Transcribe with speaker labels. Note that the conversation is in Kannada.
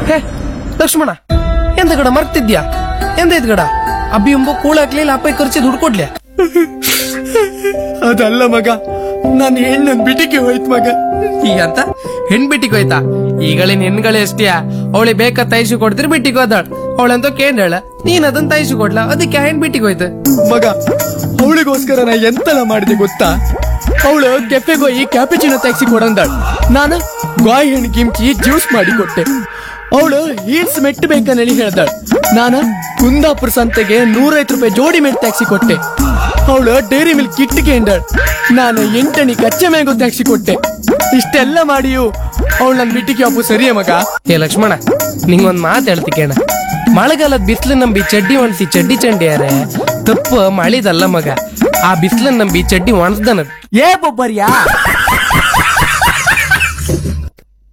Speaker 1: ಹೇ ಲಕ್ಷ್ಮಣ ಎಂತ ಗಡ ಮರ್ತಿದ್ಯಾ ಎಂತ ಇದ್ ಗಡ ಅಬ್ಬಿ ಎಂಬ ಕೂಳ ಹಾಕ್ಲಿಲ್ಲ ಅಪ್ಪ ಖರ್ಚಿ ದುಡ್ಡು ಕೊಡ್ಲೆ
Speaker 2: ಅದಲ್ಲ ಮಗ ನಾನು ಹೆಣ್ಣನ್ ಬಿಟಿಗೆ ಹೋಯ್ತು ಮಗ
Speaker 1: ಈಗ ಅಂತ ಹೆಣ್ ಬಿಟ್ಟಿಗೆ ಹೋಯ್ತಾ ಈಗಳಿನ ಹೆಣ್ಗಳೇ ಎಷ್ಟಿಯ ಅವಳಿಗೆ ಬೇಕಾ ತೈಸು ಕೊಡ್ತಿರ್ ಬಿಟ್ಟಿಗೆ ಹೋದಾಳ ಅವಳಂತ ಕೇಂದ್ರ ನೀನ್ ಅದನ್ನ ತೈಸು ಕೊಡ್ಲ ಅದಕ್ಕೆ ಹೆಣ್ ಬಿಟ್ಟಿಗೆ ಹೋಯ್ತು
Speaker 2: ಮಗ ಅವಳಿಗೋಸ್ಕರ ನಾ ಎಂತೆಲ್ಲ ಮಾಡಿದೆ ಗೊತ್ತಾ ಅವಳು ಕೆಫೆಗೆ ಹೋಗಿ ಕ್ಯಾಪಿಚಿನೋ ಟ್ಯಾಕ್ಸಿ ಕೊಡಂದಾಳ ನಾನು ಗಾಯಿ ಹಣ್ಣು ಕಿಮ್ಕಿ ಜ್ಯೂಸ್ ಮಾಡಿ ಕೊಟ್ಟೆ ಅವಳು ಹೀಲ್ಸ್ ಮೆಟ್ಟು ಬೇಕಂದೇಳಿ ಹೇಳ್ದಾಳ ನಾನು ಕುಂದಾಪುರ ಸಂತೆಗೆ ನೂರೈವತ್ತು ರೂಪಾಯಿ ಜೋಡಿ ಮೆಟ್ ಟ್ಯಾಕ್ಸಿ ಕೊಟ್ಟೆ ಅವಳು ಡೈರಿ ಮಿಲ್ಕ್ ಕಿಟ್ಟಿಗೆ ಎಂದಾಳ ನಾನು ಎಂಟಣಿ ಕಚ್ಚೆ ಮ್ಯಾಂಗೋ ಟ್ಯಾಕ್ಸಿ ಕೊಟ್ಟೆ ಇಷ್ಟೆಲ್ಲ ಮಾಡಿಯು ಅವಳು ನನ್ನ ಬಿಟ್ಟಿಗೆ ಅಪ್ಪು ಸರಿಯೇ ಮಗ
Speaker 1: ಏ ಲಕ್ಷ್ಮಣ ನಿಂಗೊಂದ್ ಮಾತು ಹೇಳ್ತಿ ಕೇಣ ಮಳೆಗಾಲದ ಬಿಸಿಲು ನಂಬಿ ಚಡ್ಡಿ ಒಣಸಿ ಚಡ್ಡಿ ಚಂಡಿ ಯಾರೆ ತಪ್ಪು ಮಳಿದಲ್ಲ ಮಗ ಆ ಬಿಸಿಲನ್ನ ನಂಬಿ ಚಡ್ಡಿ ಒಣಸ್ದನದ್
Speaker 2: ಏ ಬೊಬ್ಬರ್ಯಾ